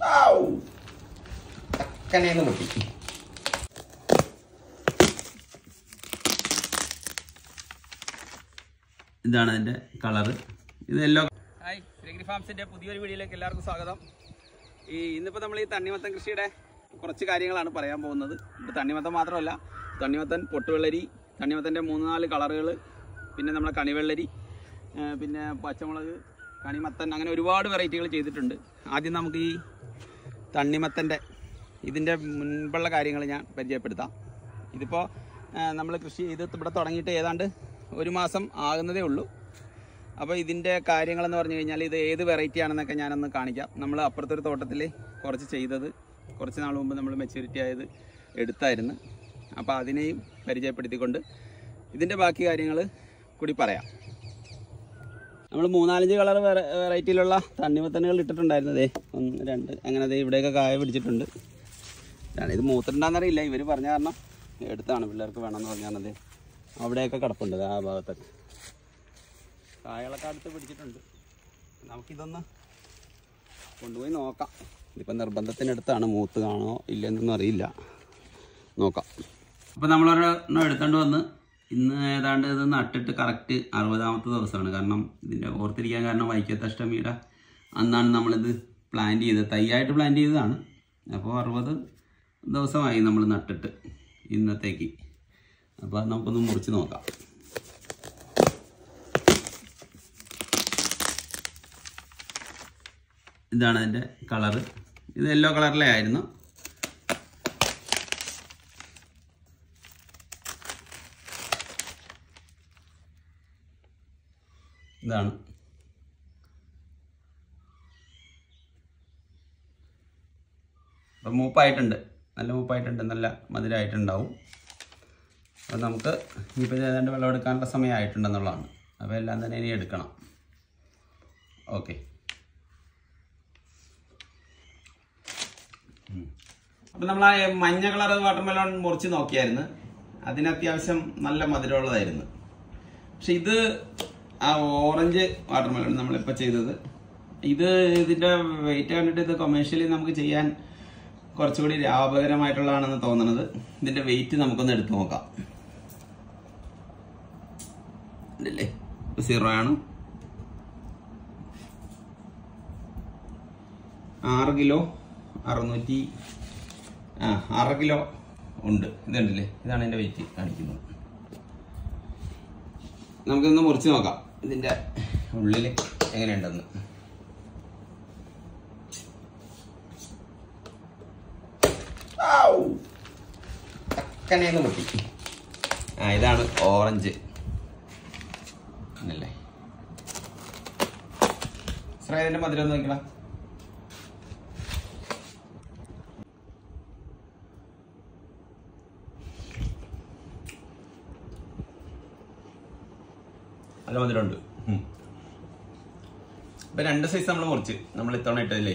ചക്കനേന്ന് പൊട്ടി ഇതാണ് അതിന്റെ കളറ് ഇത് യെല്ലോ ഹായ് ശ്രീഗിരി ഫാംസിന്റെ പുതിയൊരു വീഡിയോയിലേക്ക് എല്ലാവർക്കും സ്വാഗതം ഈ ഇന്നിപ്പോൾ നമ്മൾ ഈ തണ്ണിമത്തൻ കൃഷിയുടെ കുറച്ച് കാര്യങ്ങളാണ് പറയാൻ പോകുന്നത് ഇപ്പോൾ തണ്ണിമത്തൻ മാത്രമല്ല തണ്ണിമത്തൻ പൊട്ടുവെള്ളരി തണ്ണിമത്തൻ്റെ മൂന്ന് നാല് കളറുകൾ പിന്നെ നമ്മളെ കണിവെള്ളരി ആ, പിന്നെ പച്ചമുളക് കണിമത്തൻ അങ്ങനെ ഒരുപാട് വെറൈറ്റികൾ ചെയ്തിട്ടുണ്ട് ആദ്യം നമുക്ക് ഈ തണ്ണിമത്തൻ്റെ ഇതിൻ്റെ മുൻപുള്ള കാര്യങ്ങൾ ഞാൻ പരിചയപ്പെടുത്താം ഇതിപ്പോൾ നമ്മൾ കൃഷി ചെയ്ത് ഇവിടെ തുടങ്ങിയിട്ട് ഏതാണ്ട് ഒരു മാസം ആകുന്നതേ ഉള്ളൂ അപ്പോൾ ഇതിൻ്റെ കാര്യങ്ങളെന്ന് പറഞ്ഞു കഴിഞ്ഞാൽ ഇത് ഏത് വെറൈറ്റി ആണെന്നൊക്കെ ഞാനൊന്ന് കാണിക്കാം നമ്മൾ അപ്പുറത്തൊരു തോട്ടത്തിൽ കുറച്ച് ചെയ്തത് കുറച്ച് നാൾ മുമ്പ് നമ്മൾ മെച്യൂരിറ്റി ആയത് എടുത്തായിരുന്നു അപ്പോൾ അതിനെയും പരിചയപ്പെടുത്തിക്കൊണ്ട് ഇതിൻ്റെ ബാക്കി കാര്യങ്ങൾ കൂടി പറയാം നമ്മൾ മൂന്നാലഞ്ച് കളർ വെറൈറ്റിയിലുള്ള തണ്ണിമത്തനുകൾ ഇട്ടിട്ടുണ്ടായിരുന്നതേ ഒന്ന് രണ്ട് അങ്ങനെ ദേ ഇവിടെയൊക്കെ കായ പിടിച്ചിട്ടുണ്ട് ഇതാണ് ഇത് മൂത്തിട്ടുണ്ടാകുന്നറിയില്ല ഇവർ പറഞ്ഞ കാരണം എടുത്താണ് പിള്ളേർക്ക് വേണമെന്ന് പറഞ്ഞാണത് അവിടെയൊക്കെ കിടപ്പുണ്ട് ദേ ആ ഭാഗത്തൊക്കെ കായകളൊക്കെ അടുത്ത് പിടിച്ചിട്ടുണ്ട് നമുക്കിതൊന്ന് കൊണ്ടുപോയി നോക്കാം ഇതിപ്പോൾ നിർബന്ധത്തിനടുത്താണ് മൂത്ത് കാണോ ഇല്ലെന്നൊന്നും അറിയില്ല നോക്കാം അപ്പോൾ നമ്മളൊരെണ്ണം എടുത്തോണ്ട് വന്ന് ഇന്ന് ഏതാണ്ട് ഇത് നട്ടിട്ട് കറക്റ്റ് അറുപതാമത്തെ ദിവസമാണ് കാരണം ഇതിൻ്റെ ഓർത്തിരിക്കാൻ കാരണം വൈക്കത്തഷ്ടമിയുടെ അന്നാണ് നമ്മളിത് പ്ലാൻ ചെയ്തത് തൈയായിട്ട് പ്ലാൻ ചെയ്തതാണ് അപ്പോൾ അറുപത് ദിവസമായി നമ്മൾ നട്ടിട്ട് ഇന്നത്തേക്ക് അപ്പോൾ അത് നമുക്കൊന്ന് മുറിച്ച് നോക്കാം ഇതാണ് അതിൻ്റെ കളറ് ഇത് യെല്ലോ കളറിലെ ആയിരുന്നു ഇതാണ് അപ്പം മൂപ്പായിട്ടുണ്ട് നല്ല മൂപ്പായിട്ടുണ്ട് നല്ല മധുരമായിട്ടുണ്ടാവും അപ്പോൾ നമുക്ക് ഇനിയിപ്പോൾ ഏതാണ്ട് വെള്ളം എടുക്കാനുള്ള സമയമായിട്ടുണ്ടെന്നുള്ളതാണ് അപ്പോൾ എല്ലാം തന്നെ ഇനി എടുക്കണം ഓക്കെ അപ്പം നമ്മൾ ആ മഞ്ഞ കളർ വാട്ടർമെലോൺ മുറിച്ച് നോക്കിയായിരുന്നു അതിന് അത്യാവശ്യം നല്ല മധുരമുള്ളതായിരുന്നു പക്ഷെ ഇത് ആ ഓറഞ്ച് വാട്ടർമെലോൺ നമ്മളിപ്പോൾ ചെയ്തത് ഇത് ഇതിന്റെ വെയിറ്റ് കണ്ടിട്ട് ഇത് കൊമേഴ്ഷ്യലി നമുക്ക് ചെയ്യാൻ കുറച്ചുകൂടി ലാഭകരമായിട്ടുള്ളതാണെന്ന് തോന്നുന്നത് ഇതിന്റെ വെയിറ്റ് നമുക്കൊന്ന് എടുത്തു നോക്കാം ഇതല്ലേ സീറോ ആണ് ആറ് കിലോ അറുന്നൂറ്റി ആ ആറ് കിലോ ഉണ്ട് ഇതുണ്ടല്ലേ ഇതാണ് എൻ്റെ വെയിറ്റ് കാണിക്കുന്നത് നമുക്കിതൊന്ന് മുറിച്ച് നോക്കാം ഇതിൻ്റെ ഉള്ളിൽ എങ്ങനെയുണ്ടെന്ന് ചക്കനേന്ന് പൊട്ടി ആ ഇതാണ് ഓറഞ്ച് അല്ലേ ശ്രേയതിൻ്റെ മധുരം ഒന്ന് നോക്കണം നല്ല മധുരമുണ്ട് ഉം. ഇപ്പൊ രണ്ട് സൈസ് നമ്മൾ മുറിച്ച് നമ്മൾ ഇത്തവണ ഇട്ടതില്ലേ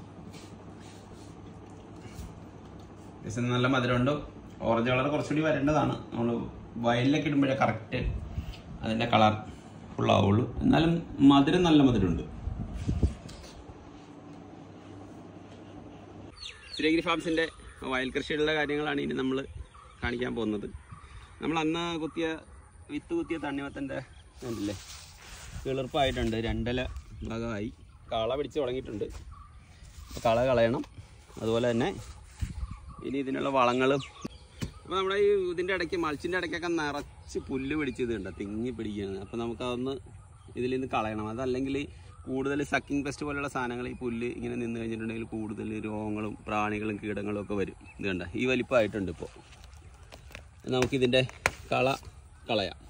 ഇതിന് നല്ല മധുരമുണ്ട് ഓറഞ്ച് കളർ കുറച്ചുകൂടി വരേണ്ടതാണ് നമ്മൾ വയലിലൊക്കെ ഇടുമ്പോഴേ കറക്റ്റ് അതിൻ്റെ കളർ ഫുള്ളാവുള്ളൂ എന്നാലും മധുരം നല്ല മധുരമുണ്ട് ശ്രീഗിരി ഫാംസിൻ്റെ വയൽ കൃഷിയുടെ കാര്യങ്ങളാണ് ഇനി നമ്മൾ കാണിക്കാൻ പോകുന്നത് നമ്മൾ അന്ന് കുത്തിയ വിത്ത് കുത്തിയ തണ്ണിമത്തൻ്റെ കണ്ടില്ലേ കിളിർപ്പായിട്ടുണ്ട് രണ്ടല ഭാഗമായി കള പിടിച്ച് തുടങ്ങിയിട്ടുണ്ട് അപ്പോൾ കള കളയണം അതുപോലെ തന്നെ ഇനി ഇതിനുള്ള വളങ്ങളും അപ്പോൾ നമ്മുടെ ഈ ഇതിൻ്റെ ഇടയ്ക്ക് മൾച്ചിൻ്റെ ഇടയ്ക്കൊക്കെ നിറച്ച് പുല്ല് പിടിച്ചതുണ്ട് തിങ്ങി പിടിക്കുകയാണ് അപ്പോൾ നമുക്കതൊന്ന് ഇതിൽ നിന്ന് കളയണം അതല്ലെങ്കിൽ കൂടുതൽ സക്കിംഗ് പെസ്റ്റ് പോലുള്ള സാധനങ്ങൾ ഈ പുല്ല് ഇങ്ങനെ നിന്ന് കഴിഞ്ഞിട്ടുണ്ടെങ്കിൽ കൂടുതൽ രോഗങ്ങളും പ്രാണികളും കീടങ്ങളും ഒക്കെ വരും ഇത് കണ്ട ഈ വലിപ്പമായിട്ടുണ്ട് ഇപ്പോൾ നമുക്കിതിൻ്റെ കള കളയാം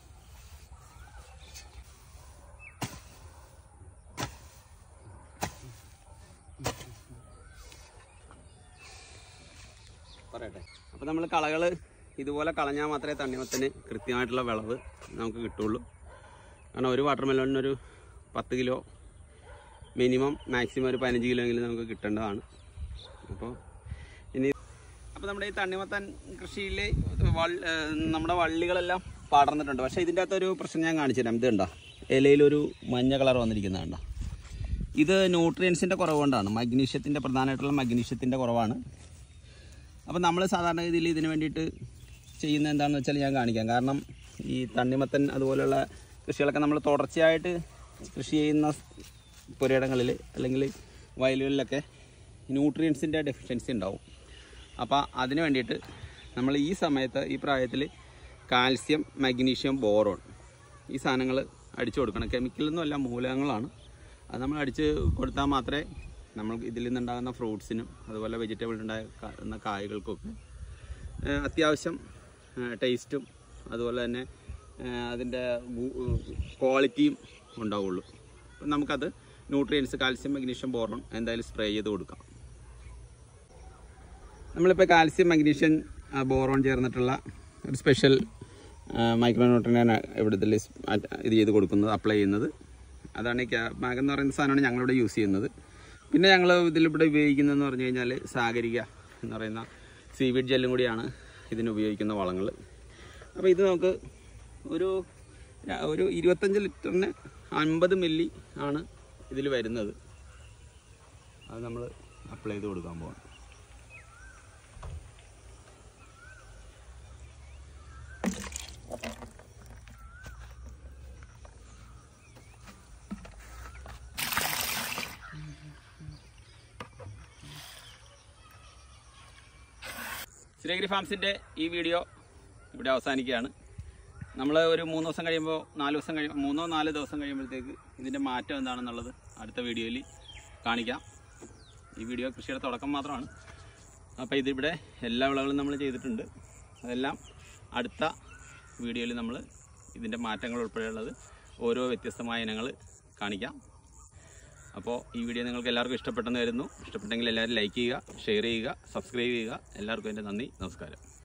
പറയട്ടെ അപ്പോൾ നമ്മൾ കളകൾ ഇതുപോലെ കളഞ്ഞാൽ മാത്രമേ തണ്ണിമത്തന് കൃത്യമായിട്ടുള്ള വിളവ് നമുക്ക് കിട്ടുള്ളൂ കാരണം ഒരു വാട്ടർ മെലോണിനൊരു പത്ത് കിലോ മിനിമം മാക്സിമം ഒരു പതിനഞ്ച് കിലോ എങ്കിലും നമുക്ക് കിട്ടേണ്ടതാണ് അപ്പോൾ ഇനി അപ്പോൾ നമ്മുടെ ഈ തണ്ണിമത്തൻ കൃഷിയിൽ വൾ- ഏഹ് നമ്മുടെ വള്ളികളെല്ലാം പടർന്നിട്ടുണ്ട് പക്ഷേ ഇതിൻ്റെ അകത്തൊരു പ്രശ്നം ഞാൻ കാണിച്ചു തരാം ഇത് കണ്ടോ ഇലയിലൊരു മഞ്ഞ കളർ വന്നിരിക്കുന്നത് കണ്ടോ ഇത് ന്യൂട്രിയൻസിൻ്റെ കുറവ് കൊണ്ടാണ് മഗ്നീഷ്യത്തിൻ്റെ പ്രധാനമായിട്ടുള്ള മഗ്നീഷ്യത്തിൻ്റെ കുറവാണ് അപ്പോൾ നമ്മൾ സാധാരണഗതിയിൽ ഇതിന് വേണ്ടിയിട്ട് ചെയ്യുന്ന എന്താണെന്ന് വെച്ചാൽ ഞാൻ കാണിക്കാം കാരണം ഈ തണ്ണിമത്തൻ അതുപോലെയുള്ള കൃഷികളൊക്കെ നമ്മൾ തുടർച്ചയായിട്ട് കൃഷി ചെയ്യുന്ന പുരയിടങ്ങളിൽ അല്ലെങ്കിൽ വയലുകളിലൊക്കെ ന്യൂട്രിയൻസിൻ്റെ ഡെഫിഷ്യൻസി ഉണ്ടാവും അപ്പോൾ അതിന് വേണ്ടിയിട്ട് നമ്മൾ ഈ സമയത്ത് ഈ പ്രായത്തിൽ കാൽസ്യം മഗ്നീഷ്യം ബോറോൺ ഈ സാധനങ്ങൾ അടിച്ചു കൊടുക്കണം കെമിക്കലൊന്നുമല്ല മൂലകങ്ങളാണ് അത് നമ്മൾ അടിച്ച് കൊടുത്താൽ മാത്രമേ നമ്മൾ ഇതിൽ നിന്നുണ്ടാകുന്ന ഫ്രൂട്ട്സിനും അതുപോലെ വെജിറ്റബിൾ ഉണ്ടാകുന്ന കായകൾക്കൊക്കെ ഏഹ് അത്യാവശ്യം ടേസ്റ്റും അതുപോലെ തന്നെ ഏഹ് അതിൻ്റെ ക്വാളിറ്റിയും ഉണ്ടാവുള്ളൂ അപ്പം നമുക്കത് ന്യൂട്രിയൻസ് കാൽസ്യം മഗ്നീഷ്യം ബോറോൺ എന്തായാലും സ്പ്രേ ചെയ്ത് കൊടുക്കാം നമ്മളിപ്പോൾ കാൽസ്യം മഗ്നീഷ്യം ആ, ബോറോൺ ചേർന്നിട്ടുള്ള ഒരു സ്പെഷ്യൽ മൈക്രോ ന്യൂട്രിയനാണ് ഇവിടുത്തെ ഇത് ചെയ്ത് കൊടുക്കുന്നത് അപ്ലൈ ചെയ്യുന്നത് അതാണ് ഈ മാഗ് എന്ന് പറയുന്ന സാധനമാണ് ഞങ്ങളിവിടെ യൂസ് ചെയ്യുന്നത് പിന്നെ ഞങ്ങൾ ഇതിലിവിടെ ഉപയോഗിക്കുന്നതെന്ന് പറഞ്ഞു കഴിഞ്ഞാൽ സാഗരിക എന്ന് പറയുന്ന സീവീഡ് ജെല്ലും കൂടിയാണ് ഇതിന് ഉപയോഗിക്കുന്ന വളങ്ങൾ അപ്പോൾ ഇത് നമുക്ക് ഒരു ര- ഒരു ഇരുപത്തഞ്ച് ലിറ്ററിന് അൻപത് മില്ലി ആണ് ഇതിൽ വരുന്നത് അത് നമ്മൾ അപ്ലൈ ചെയ്ത് കൊടുക്കാൻ പോകണം ശ്രീഗിരി ഫാംസിൻ്റെ ഈ വീഡിയോ ഇവിടെ അവസാനിക്കുകയാണ് നമ്മൾ ഒരു മൂന്ന് ദിവസം കഴിയുമ്പോൾ നാല് ദിവസം കഴിയുമ്പോൾ മൂന്നോ നാല് ദിവസം കഴിയുമ്പോഴത്തേക്ക് ഇതിൻ്റെ മാറ്റം എന്താണെന്നുള്ളത് അടുത്ത വീഡിയോയിൽ കാണിക്കാം ഈ വീഡിയോ കൃഷിയുടെ തുടക്കം മാത്രമാണ് അപ്പോൾ ഇതിവിടെ എല്ലാ വിളകളും നമ്മൾ ചെയ്തിട്ടുണ്ട് അതെല്ലാം അടുത്ത വീഡിയോയിൽ നമ്മൾ ഇതിൻ്റെ മാറ്റങ്ങൾ ഉൾപ്പെടെയുള്ളത് ഓരോ വ്യത്യസ്തമായ ഇനങ്ങൾ കാണിക്കാം അപ്പോൾ ഈ വീഡിയോ നിങ്ങൾക്ക് എല്ലാവർക്കും ഇഷ്ടപ്പെട്ടെന്ന് വരുന്നു ഇഷ്ടപ്പെട്ടെങ്കിൽ എല്ലാവരും ലൈക്ക് ചെയ്യുക ഷെയർ ചെയ്യുക സബ്സ്ക്രൈബ് ചെയ്യുക എല്ലാവർക്കും എൻ്റെ നന്ദി നമസ്കാരം